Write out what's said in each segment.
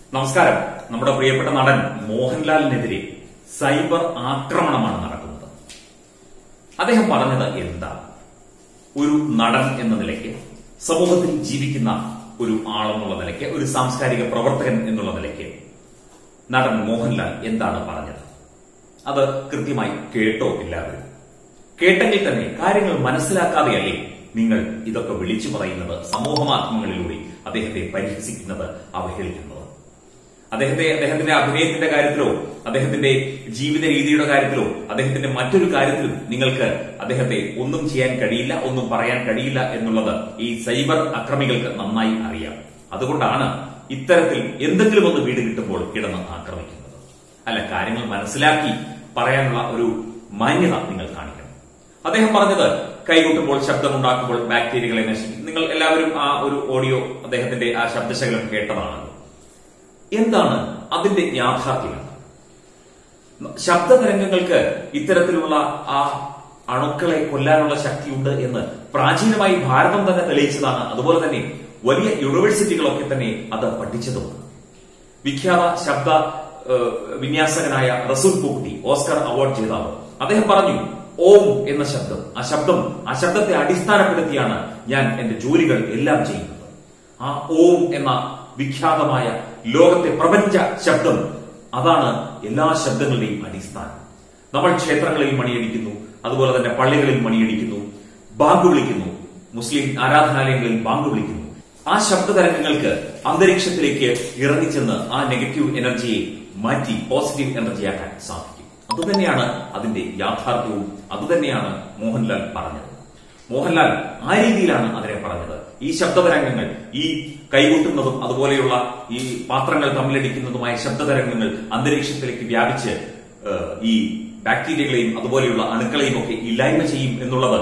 നമസ്കാരം നമ്മുടെ പ്രിയപ്പെട്ട നടൻ മോഹൻലാലിനെതിരെ സൈബർ ആക്രമണമാണ് നടക്കുന്നത് അദ്ദേഹം പറഞ്ഞത് എന്താണ് ഒരു നടൻ എന്ന നിലയ്ക്ക് സമൂഹത്തിൽ ജീവിക്കുന്ന ഒരു ആളെന്നുള്ള നിലയ്ക്ക് ഒരു സാംസ്കാരിക പ്രവർത്തകൻ എന്നുള്ള നിലയ്ക്ക് നടൻ മോഹൻലാൽ എന്താണ് പറഞ്ഞത് അത് കൃത്യമായി കേട്ടോ എല്ലാവരും കേട്ടെങ്കിൽ തന്നെ കാര്യങ്ങൾ മനസ്സിലാക്കാതെയല്ലേ നിങ്ങൾ ഇതൊക്കെ വിളിച്ചു പറയുന്നത് സമൂഹ മാധ്യമങ്ങളിലൂടെ അദ്ദേഹത്തെ പരിഹസിക്കുന്നത് അവഹേളിക്കുന്നത് അദ്ദേഹത്തെ അദ്ദേഹത്തിന്റെ അഭിനയത്തിന്റെ കാര്യത്തിലോ അദ്ദേഹത്തിന്റെ ജീവിത രീതിയുടെ കാര്യത്തിലോ അദ്ദേഹത്തിന്റെ മറ്റൊരു കാര്യത്തിലും നിങ്ങൾക്ക് അദ്ദേഹത്തെ ഒന്നും ചെയ്യാൻ കഴിയില്ല ഒന്നും പറയാൻ കഴിയില്ല എന്നുള്ളത് ഈ സൈബർ അക്രമികൾക്ക് നന്നായി അറിയാം അതുകൊണ്ടാണ് ഇത്തരത്തിൽ എന്തെങ്കിലും ഒന്ന് വീട് കിട്ടുമ്പോൾ കിടന്ന് ആക്രമിക്കുന്നത് അല്ല കാര്യങ്ങൾ മനസ്സിലാക്കി പറയാനുള്ള ഒരു മാന്യത നിങ്ങൾ കാണിക്കണം അദ്ദേഹം പറഞ്ഞത് കൈകൊട്ടുമ്പോൾ ശബ്ദമുണ്ടാക്കുമ്പോൾ ബാക്ടീരിയകളെ നശിക്കും നിങ്ങൾ എല്ലാവരും ആ ഒരു ഓഡിയോ അദ്ദേഹത്തിന്റെ ആ ശബ്ദശകലം കേട്ടതാണല്ലോ എന്താണ് അതിന്റെ യാഥാർത്ഥ്യം ശബ്ദതരംഗങ്ങൾക്ക് ഇത്തരത്തിലുള്ള ആ അണുക്കളെ കൊല്ലാനുള്ള ശക്തിയുണ്ട് എന്ന് പ്രാചീനമായി ഭാരതം തന്നെ തെളിയിച്ചതാണ് അതുപോലെ തന്നെ വലിയ യൂണിവേഴ്സിറ്റികളൊക്കെ തന്നെ അത് പഠിച്ചതുമാണ് വിഖ്യാത ശബ്ദ ഏഹ്, വിന്യാസകനായ റസൂൽ പൂക്കുട്ടി ഓസ്കർ അവാർഡ് ജേതാവ് അദ്ദേഹം പറഞ്ഞു ഓം എന്ന ശബ്ദം ആ ശബ്ദം ആ ശബ്ദത്തെ അടിസ്ഥാനപ്പെടുത്തിയാണ് ഞാൻ എന്റെ ജോലികൾ എല്ലാം ചെയ്യുന്നത് ആ ഓം എന്ന വിഖ്യാതമായ ലോകത്തെ പ്രപഞ്ച ശബ്ദം അതാണ് എല്ലാ ശബ്ദങ്ങളുടെയും അടിസ്ഥാനം നമ്മൾ ക്ഷേത്രങ്ങളിൽ മണിയടിക്കുന്നു അതുപോലെ തന്നെ പള്ളികളിൽ മണിയടിക്കുന്നു ബാങ്ക് വിളിക്കുന്നു മുസ്ലിം ആരാധനാലയങ്ങളിൽ ബാങ്ക് വിളിക്കുന്നു ആ ശബ്ദതരംഗങ്ങൾക്ക് അന്തരീക്ഷത്തിലേക്ക് ഇറങ്ങിച്ചെന്ന് ആ നെഗറ്റീവ് എനർജിയെ മാറ്റി പോസിറ്റീവ് എനർജിയാക്കാൻ സാധിക്കും അതുതന്നെയാണ് അതിന്റെ യാഥാർത്ഥ്യവും അതുതന്നെയാണ് മോഹൻലാൽ പറഞ്ഞത് മോഹൻലാൽ ആ രീതിയിലാണ് അതിനെ പറഞ്ഞത് ഈ ശബ്ദതരംഗങ്ങൾ ഈ കൈകൊട്ടുന്നതും അതുപോലെയുള്ള ഈ പാത്രങ്ങൾ തമ്മിലടിക്കുന്നതുമായ ശബ്ദതരംഗങ്ങൾ അന്തരീക്ഷത്തിലേക്ക് വ്യാപിച്ച് ഏഹ്, ഈ ബാക്ടീരിയകളെയും അതുപോലെയുള്ള അണുക്കളെയും ഒക്കെ ഇല്ലായ്മ ചെയ്യും എന്നുള്ളത്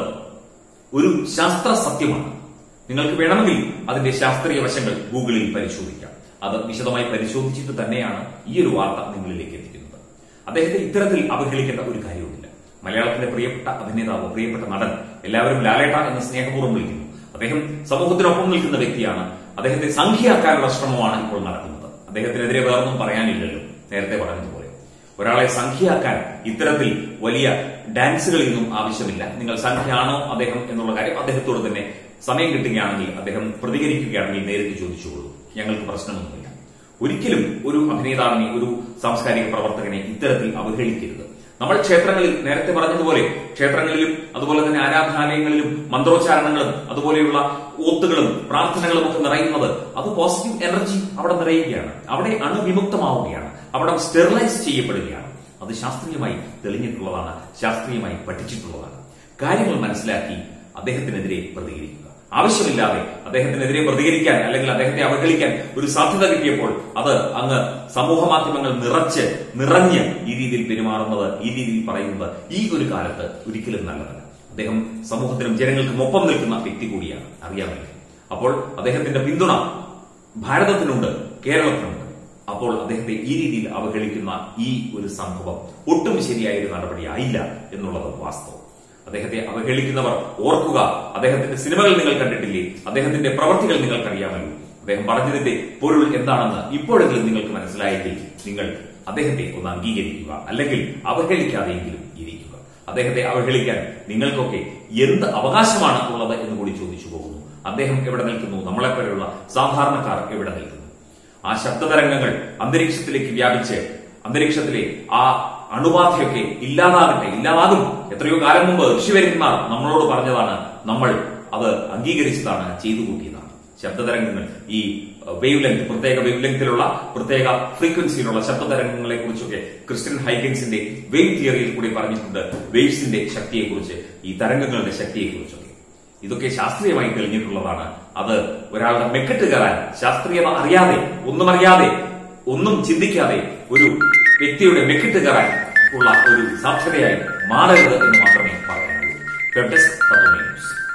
ഒരു ശാസ്ത്ര സത്യമാണ് നിങ്ങൾക്ക് വേണമെങ്കിൽ അതിന്റെ ശാസ്ത്രീയ വശങ്ങൾ ഗൂഗിളിൽ പരിശോധിക്കാം അത് വിശദമായി പരിശോധിച്ചിട്ട് തന്നെയാണ് ഈ ഒരു വാർത്ത നിങ്ങളിലേക്ക് എത്തിക്കുന്നത് അദ്ദേഹത്തെ ഇത്തരത്തിൽ അവഹേളിക്കേണ്ട ഒരു കാര്യവുമില്ല മലയാളത്തിന്റെ പ്രിയപ്പെട്ട അഭിനേതാവ് പ്രിയപ്പെട്ട നടൻ എല്ലാവരും ലാലേട്ട എന്ന് സ്നേഹപൂർവ്വം വിളിക്കുന്നു അദ്ദേഹം സമൂഹത്തിനൊപ്പം നിൽക്കുന്ന വ്യക്തിയാണ് അദ്ദേഹത്തെ സംഖ്യയാക്കാനുള്ള ശ്രമമാണ് ഇപ്പോൾ നടക്കുന്നത് അദ്ദേഹത്തിനെതിരെ വേറൊന്നും പറയാനില്ലല്ലോ നേരത്തെ പറഞ്ഞതുപോലെ ഒരാളെ സംഖ്യയാക്കാൻ ഇത്തരത്തിൽ വലിയ ഡാൻസുകളിൽ നിന്നും ആവശ്യമില്ല നിങ്ങൾ സംഖ്യയാണോ അദ്ദേഹം എന്നുള്ള കാര്യം അദ്ദേഹത്തോട് തന്നെ സമയം കിട്ടുകയാണെങ്കിൽ അദ്ദേഹം പ്രതികരിക്കുകയാണെങ്കിൽ നേരിട്ട് ചോദിച്ചുകൊള്ളൂ ഞങ്ങൾക്ക് പ്രശ്നമൊന്നുമില്ല ഒരിക്കലും ഒരു അഭിനേതാവിനെ ഒരു സാംസ്കാരിക പ്രവർത്തകനെ ഇത്തരത്തിൽ അവഹേളിക്കരുത് നമ്മൾ ക്ഷേത്രങ്ങളിൽ നേരത്തെ പറഞ്ഞതുപോലെ ക്ഷേത്രങ്ങളിലും അതുപോലെ തന്നെ ആരാധനാലയങ്ങളിലും മന്ത്രോച്ചാരണങ്ങളും അതുപോലെയുള്ള ഓത്തുകളും പ്രാർത്ഥനകളും ഒക്കെ നിറയുന്നത് അത് പോസിറ്റീവ് എനർജി അവിടെ നിറയുകയാണ് അവിടെ അണുവിമുക്തമാവുകയാണ് അവിടെ സ്റ്റെറിലൈസ് ചെയ്യപ്പെടുകയാണ് അത് ശാസ്ത്രീയമായി തെളിഞ്ഞിട്ടുള്ളതാണ് ശാസ്ത്രീയമായി പഠിച്ചിട്ടുള്ളതാണ് കാര്യങ്ങൾ മനസ്സിലാക്കി അദ്ദേഹത്തിനെതിരെ പ്രതികരിക്കുക ആവശ്യമില്ലാതെ അദ്ദേഹത്തിനെതിരെ പ്രതികരിക്കാൻ അല്ലെങ്കിൽ അദ്ദേഹത്തെ അവഹേളിക്കാൻ ഒരു സാധ്യത കിട്ടിയപ്പോൾ അത് അങ്ങ് സമൂഹ മാധ്യമങ്ങൾ നിറച്ച് നിറഞ്ഞ് ഈ രീതിയിൽ പെരുമാറുന്നത് ഈ രീതിയിൽ പറയുന്നത് ഈ ഒരു കാലത്ത് ഒരിക്കലും നല്ലതല്ല അദ്ദേഹം സമൂഹത്തിനും ജനങ്ങൾക്കും ഒപ്പം നിൽക്കുന്ന വ്യക്തി കൂടിയാണ് അറിയാമല്ലോ അപ്പോൾ അദ്ദേഹത്തിന്റെ പിന്തുണ ഭാരതത്തിനുണ്ട് കേരളത്തിനുണ്ട് അപ്പോൾ അദ്ദേഹത്തെ ഈ രീതിയിൽ അവഹേളിക്കുന്ന ഈ ഒരു സംഭവം ഒട്ടും ശരിയായ ഒരു നടപടിയായില്ല എന്നുള്ളത് വാസ്തവം അദ്ദേഹത്തെ അവഹേളിക്കുന്നവർ ഓർക്കുക അദ്ദേഹത്തിന്റെ സിനിമകൾ നിങ്ങൾ കണ്ടിട്ടില്ലേ അദ്ദേഹത്തിന്റെ പ്രവർത്തികൾ നിങ്ങൾക്കറിയാമല്ലോ അദ്ദേഹം പറഞ്ഞതിന്റെ പൊരുൾ എന്താണെന്ന് ഇപ്പോഴെങ്കിലും നിങ്ങൾക്ക് മനസ്സിലായെങ്കിൽ നിങ്ങൾ അദ്ദേഹത്തെ ഒന്ന് അംഗീകരിക്കുക അല്ലെങ്കിൽ അവഹേളിക്കാതെയെങ്കിലും ഇരിക്കുക അദ്ദേഹത്തെ അവഹേളിക്കാൻ നിങ്ങൾക്കൊക്കെ എന്ത് അവകാശമാണ് ഉള്ളത് എന്ന് കൂടി ചോദിച്ചു പോകുന്നു അദ്ദേഹം എവിടെ നിൽക്കുന്നു നമ്മളെപ്പോലെയുള്ള സാധാരണക്കാർ എവിടെ നിൽക്കുന്നു ആ ശബ്ദതരംഗങ്ങൾ അന്തരീക്ഷത്തിലേക്ക് വ്യാപിച്ച് അന്തരീക്ഷത്തിലെ ആ അണുബാധയൊക്കെ ഇല്ലാതാകട്ടെ ഇല്ലാതാകും എത്രയോ കാലം മുമ്പ് ഋഷിവര്യന്മാർ നമ്മളോട് പറഞ്ഞതാണ് നമ്മൾ അത് അംഗീകരിച്ചതാണ് ചെയ്തു കൂട്ടിയതാണ് ശബ്ദതരംഗങ്ങൾ ഈ വേവ് ലെങ്ത് പ്രത്യേക വേവ് ലെങ്തിലുള്ള പ്രത്യേക ഫ്രീക്വൻസിയിലുള്ള ശബ്ദതരംഗങ്ങളെ കുറിച്ചൊക്കെ ക്രിസ്ത്യൻ ഹൈഗൻസിന്റെ വേവ് തിയറിയിൽ കൂടി പറഞ്ഞിട്ടുണ്ട് വേവ്സിന്റെ ശക്തിയെക്കുറിച്ച് ഈ തരംഗങ്ങളുടെ ശക്തിയെക്കുറിച്ചൊക്കെ ഇതൊക്കെ ശാസ്ത്രീയമായി തെളിഞ്ഞിട്ടുള്ളതാണ് അത് ഒരാളുടെ മെക്കെട്ട് കയറാൻ ശാസ്ത്രീയത അറിയാതെ ഒന്നും അറിയാതെ ഒന്നും ചിന്തിക്കാതെ ഒരു വ്യക്തിയുടെ മെക്കിട്ട് കയറാൻ ഉള്ള ഒരു സാധ്യതയായി മാറരുത് എന്ന് മാത്രമേ പറയാനുള്ളൂ വെബ് ഡെസ്ക് തത്വമേ ന്യൂസ്